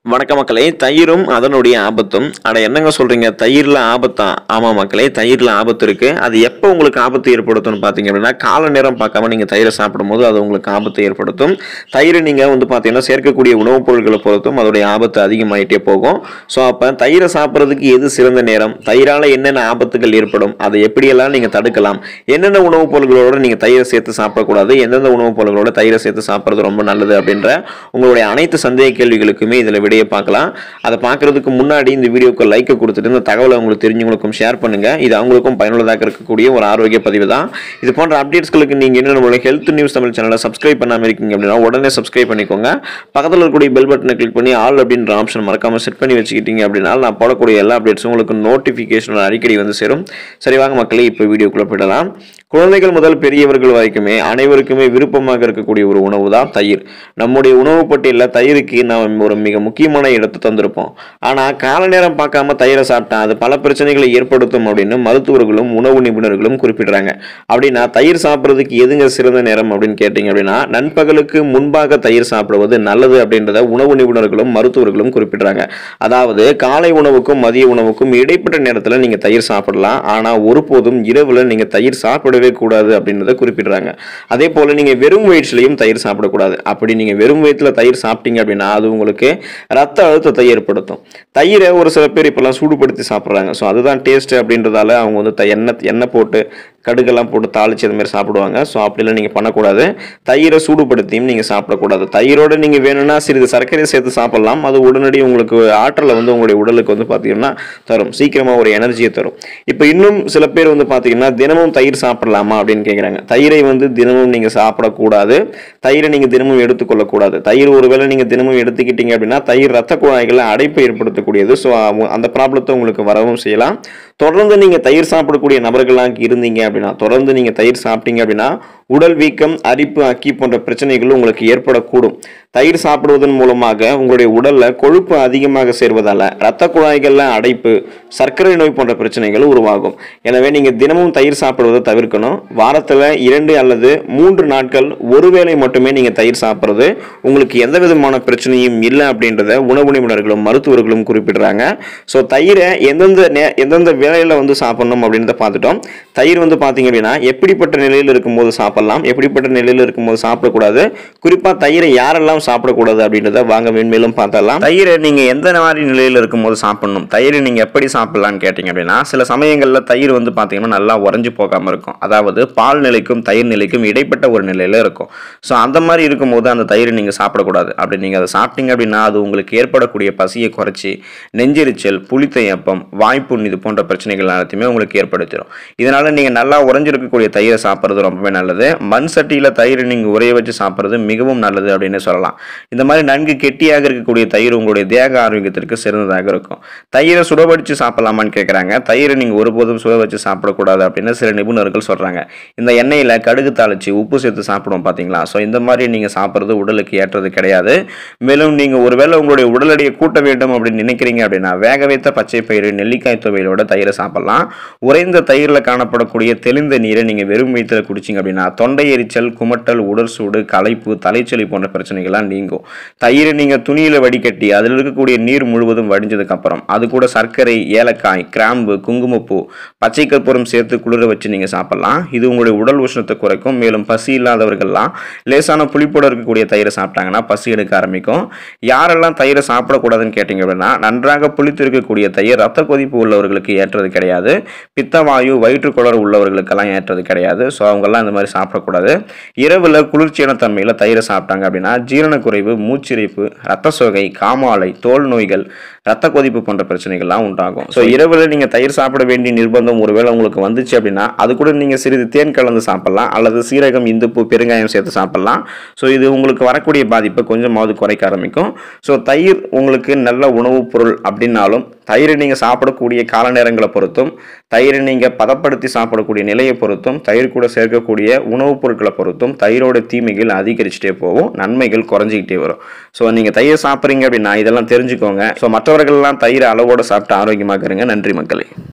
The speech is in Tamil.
வணக்க மக்களே தயிரும் அதனுடைய ஆபத்தும் அட என்னங்க சொல்றீங்க தயிரில் ஆபத்தா ஆமாம் மக்களே தயிரில் ஆபத்து இருக்கு அது எப்போ உங்களுக்கு ஆபத்து ஏற்படுத்தும்னு பார்த்தீங்க அப்படின்னா கால நேரம் பார்க்காம நீங்கள் தயிரை சாப்பிடும்போது அது உங்களுக்கு ஆபத்தை ஏற்படுத்தும் தயிர் நீங்கள் வந்து பார்த்தீங்கன்னா சேர்க்கக்கூடிய உணவுப் பொருட்களை பொறுத்தும் அதோடைய ஆபத்து அதிகமாயிட்டே போகும் ஸோ அப்போ தயிரை சாப்பிட்றதுக்கு எது சிறந்த நேரம் தயிரால் என்னென்ன ஆபத்துகள் ஏற்படும் அதை எப்படியெல்லாம் நீங்கள் தடுக்கலாம் என்னென்ன உணவுப் பொருட்களோட நீங்கள் தயிரை சேர்த்து சாப்பிடக்கூடாது எந்தெந்த உணவுப் பொருட்களோட தயிரை சேர்த்து சாப்பிட்றது ரொம்ப நல்லது அப்படின்ற உங்களுடைய அனைத்து சந்தேக கேள்விகளுக்குமே இதில் விடையை பார்க்கலாம் அதை பார்க்கறதுக்கு முன்னாடி இந்த வீடியோக்கு லைக்கை கொடுத்துட்டு இந்த தகவலை உங்களுக்கு தெரிஞ்சவங்களுக்கும் ஷேர் பண்ணுங்க இது அவங்களுக்கும் பயனுள்ளதாக இருக்கக்கூடிய ஒரு ஆரோக்கிய பதிவு தான் இது போன்ற அப்டேட்ஸ்களுக்கு நீங்கள் இன்னும் நம்மளோட ஹெல்த் நியூஸ் தமிழ் சேனலை சப்ஸ்கிரைப் பண்ணாமல் இருக்கீங்க அப்படின்னா உடனே சப்ஸ்கிரைப் பண்ணிக்கோங்க பக்கத்தில் இருக்கக்கூடிய பெல் பட்டனை கிளிக் பண்ணி ஆல் அப்படின்ற ஆப்ஷன் மறக்காம செட் பண்ணி வச்சுக்கிட்டீங்க அப்படின்னா நான் போடக்கூடிய எல்லா அப்டேட்ஸும் உங்களுக்கு நோட்டிஃபிகேஷன் அடிக்கடி வந்து சேரும் சரி வாங்க மக்களே இப்போ வீடியோக்குள்ளே போயிடலாம் குழந்தைகள் முதல் பெரியவர்கள் வரைக்குமே அனைவருக்குமே விருப்பமாக இருக்கக்கூடிய ஒரு உணவு தான் தயிர் நம்முடைய உணவு பட்டியலில் தயிருக்கு நாம் ஒரு மிக முக்கியமான இடத்தை தந்திருப்போம் ஆனால் கால நேரம் பார்க்காம தயிரை சாப்பிட்டா அது பல பிரச்சனைகளை ஏற்படுத்தும் அப்படின்னு மருத்துவர்களும் உணவு நிபுணர்களும் குறிப்பிடுறாங்க அப்படின்னா தயிர் சாப்பிட்றதுக்கு எதுங்க சிறந்த நேரம் அப்படின்னு கேட்டிங்க அப்படின்னா நண்பகலுக்கு முன்பாக தயிர் சாப்பிடுவது நல்லது அப்படின்றத உணவு நிபுணர்களும் மருத்துவர்களும் குறிப்பிடுறாங்க அதாவது காலை உணவுக்கும் மதிய உணவுக்கும் இடைப்பட்ட நேரத்தில் நீங்கள் தயிர் சாப்பிடலாம் ஆனால் ஒருபோதும் இரவில் நீங்கள் தயிர் சாப்பிடவே கூடாது அப்படின்றத குறிப்பிடுறாங்க அதே போல் நீங்கள் வெறும் வயிற்றுலையும் தயிர் சாப்பிடக்கூடாது அப்படி நீங்கள் வெறும் வயிற்றில் தயிர் சாப்பிட்டீங்க அப்படின்னா அது உங்களுக்கு ரத்த அழுத்தத்தை ஏற்படுத்தும் தயிரை ஒரு சில பேர் இப்போல்லாம் சூடுபடுத்தி சாப்பிட்றாங்க ஸோ அதுதான் டேஸ்ட் அப்படின்றதால அவங்க வந்து த- எண்ணெய் எண்ணெய் போட்டு கடுகெல்லாம் போட்டு தாளிச்சு அது மாதிரி சாப்பிடுவாங்க ஸோ அப்படிலாம் நீங்கள் பண்ணக்கூடாது தயிரை சூடுபடுத்தியும் நீங்கள் சாப்பிடக்கூடாது தயிரோட நீங்கள் வேணும்னா சிறிது சர்க்கரை சேர்த்து சாப்பிடலாம் அது உடனடி உங்களுக்கு ஆற்றலை வந்து உங்களுடைய உடலுக்கு வந்து பார்த்தீங்கன்னா தரும் சீக்கிரமாக ஒரு எனர்ஜியை தரும் இப்போ இன்னும் சில பேர் வந்து பார்த்தீங்கன்னா தினமும் தயிர் சாப்பிடலாமா அப்படின்னு கேட்குறாங்க தயிரை வந்து தினமும் நீங்கள் சாப்பிடக்கூடாது தயிரை நீங்கள் தினமும் எடுத்துக்கொள்ளக்கூடாது தயிர் ஒருவேளை நீங்கள் தினமும் எடுத்துக்கிட்டீங்க அப்படின்னா தயிர் ரத்த குழாய்களில் அடைப்பை ஏற்படுத்தக்கூடியது ஸோ அந்த ப்ராப்ளத்தை உங்களுக்கு வரவும் செய்யலாம் தொடர்ந்து நீங்கள் தயிர் சாப்பிடக்கூடிய நபர்களாக இருந்தீங்க அப்படின்னா தொடர்ந்து நீங்கள் தயிர் சாப்பிட்டீங்க அப்படின்னா உடல் வீக்கம் அரிப்பு அக்கி போன்ற பிரச்சனைகள் உங்களுக்கு ஏற்படக்கூடும் தயிர் சாப்பிடுவதன் மூலமாக உங்களுடைய உடல்ல கொழுப்பு அதிகமாக சேர்வதால இரத்த குழாய்கள்ல அடைப்பு சர்க்கரை நோய் போன்ற பிரச்சனைகள் உருவாகும் எனவே நீங்க தினமும் தயிர் சாப்பிடுவதை தவிர்க்கணும் வாரத்துல இரண்டு அல்லது மூன்று நாட்கள் ஒருவேளை மட்டுமே நீங்க தயிர் சாப்பிடுறது உங்களுக்கு எந்த விதமான பிரச்சனையும் இல்லை அப்படின்றத உணவு நிபுணர்களும் மருத்துவர்களும் குறிப்பிடுறாங்க ஸோ தயிரை எந்தெந்த நே- எந்தெந்த வேலையில வந்து சாப்பிடணும் அப்படின்றத பார்த்துட்டோம் தயிர் வந்து பார்த்தீங்க அப்படின்னா எப்படிப்பட்ட நிலையில் இருக்கும்போது சாப்பிடலாம் எப்படிப்பட்ட நிலையில் இருக்கும்போது சாப்பிடக்கூடாது குறிப்பாக தயிரை யாரெல்லாம் சாப்பிடக்கூடாது அப்படின்றத வாங்க மென்மேலும் பார்த்தரலாம் தயிரை நீங்கள் எந்த மாதிரி நிலையில் இருக்கும்போது சாப்பிடணும் தயிரை நீங்கள் எப்படி சாப்பிடலாம்னு கேட்டிங்க அப்படின்னா சில சமயங்களில் தயிர் வந்து பார்த்தீங்கன்னா நல்லா உறைஞ்சு போகாமல் இருக்கும் அதாவது பால் நிலைக்கும் தயிர் நிலைக்கும் இடைப்பட்ட ஒரு நிலையில் இருக்கும் ஸோ அந்த மாதிரி இருக்கும்போது அந்த தயிரை நீங்கள் சாப்பிடக்கூடாது அப்படி நீங்கள் அதை சாப்பிட்டீங்க அப்படின்னா அது உங்களுக்கு ஏற்படக்கூடிய பசியை குறைச்சி நெஞ்செரிச்சல் புளித்தையப்பம் வாய்ப்புண் இது போன்ற பிரச்சனைகள் எல்லாத்தையுமே உங்களுக்கு ஏற்படுத்திடும் இதனால் நீங்கள் நல்லா உறைஞ்சிருக்கக்கூடிய தயிரை சாப்பிட்றது ரொம்பவே நல்லது மண் சட்டியில் தயிரை நீங்கள் உரைய வச்சு சாப்பிட்றது மிகவும் நல்லது அப்படின்னு சொல்லலாம் இந்த மாதிரி நன்கு கெட்டியாக இருக்கக்கூடிய தயிர் உங்களுடைய தேக ஆரோக்கியத்திற்கு சிறந்ததாக இருக்கும் தயிரை சுட வச்சு சாப்பிடலாமான்னு கேட்குறாங்க தயிரை நீங்கள் ஒருபோதும் சுட வச்சு சாப்பிடக்கூடாது அப்படின்னு சில நிபுணர்கள் சொல்கிறாங்க இந்த எண்ணெயில் கடுகு தாளிச்சு உப்பு சேர்த்து சாப்பிடுவோம் பார்த்தீங்களா ஸோ இந்த மாதிரி நீங்கள் சாப்பிட்றது உடலுக்கு ஏற்றது கிடையாது மேலும் நீங்கள் ஒருவேளை உங்களுடைய உடல் எடையை கூட்ட வேண்டும் அப்படின்னு நினைக்கிறீங்க அப்படின்னா வேக வைத்த பச்சை பயிறு நெல்லிக்காய் துவையலோட தயிரை சாப்பிடலாம் உறைந்த தயிரில் காணப்படக்கூடிய தெளிந்த நீரை நீங்கள் வெறும் வயிற்றில் குடிச்சிங்க அப்படின்னா தொண்டை எரிச்சல் குமட்டல் உடல் சூடு களைப்பு தலைச்சலி போன்ற பிரச்சனைகள்லாம் நீங்கும் தயிரை நீங்கள் துணியில் வடிகட்டி அதில் இருக்கக்கூடிய நீர் முழுவதும் வடிஞ்சதுக்கு அப்புறம் அது கூட சர்க்கரை ஏலக்காய் கிராம்பு குங்குமப்பூ பச்சை கற்பூரம் சேர்த்து குளிர வச்சு நீங்கள் சாப்பிடலாம் இது உங்களுடைய உடல் உஷ்ணத்தை குறைக்கும் மேலும் பசி இல்லாதவர்கள்லாம் லேசான புளிப்போட இருக்கக்கூடிய தயிரை சாப்பிட்டாங்கன்னா பசி எடுக்க ஆரம்பிக்கும் யாரெல்லாம் தயிரை சாப்பிடக்கூடாதுன்னு கேட்டிங்க அப்படின்னா நன்றாக புளித்து இருக்கக்கூடிய தயிர் ரத்த கொதிப்பு உள்ளவர்களுக்கு ஏற்றது கிடையாது பித்தவாயு வயிற்றுக்குளர் உள்ளவர்களுக்கெல்லாம் ஏற்றது கிடையாது ஸோ அவங்கெல்லாம் இந்த மாதிரி சாப்பிடக்கூடாது இரவில் குளிர்ச்சியான தன்மையில் தயிரை சாப்பிட்டாங்க அப்படின்னா ஜீரணக்குறைவு மூச்சிறைப்பு ரத்த சோகை காமாலை தோல் நோய்கள் ரத்த கொதிப்பு போன்ற பிரச்சனைகள்லாம் உண்டாகும் ஸோ இரவில் நீங்கள் தயிர் சாப்பிட வேண்டிய நிர்பந்தம் ஒருவேளை உங்களுக்கு வந்துச்சு அப்படின்னா அது கூட நீங்கள் சிறிது தேன் கலந்து சாப்பிடலாம் அல்லது சீரகம் இந்துப்பு பெருங்காயம் சேர்த்து சாப்பிடலாம் ஸோ இது உங்களுக்கு வரக்கூடிய பாதிப்பை கொஞ்சமாவது குறைக்க ஆரம்பிக்கும் ஸோ தயிர் உங்களுக்கு நல்ல உணவுப் பொருள் அப்படின்னாலும் தயிரை நீங்கள் சாப்பிடக்கூடிய கால நேரங்களை பொறுத்தும் தயிரை நீங்கள் பதப்படுத்தி சாப்பிடக்கூடிய நிலையை பொறுத்தும் தயிர் கூட சேர்க்கக்கூடிய உணவுப் பொருட்களை பொறுத்தும் தயிரோட தீமைகள் அதிகரிச்சுட்டே போகும் நன்மைகள் குறைஞ்சிக்கிட்டே வரும் ஸோ நீங்கள் தயிர் சாப்பிட்றீங்க அப்படின்னா இதெல்லாம் தெரிஞ்சுக்கோங்க ஸோ மற்றவர்கள்லாம் தயிர் அளவோடு சாப்பிட்டு ஆரோக்கியமாக இருங்க நன்றி மக்களே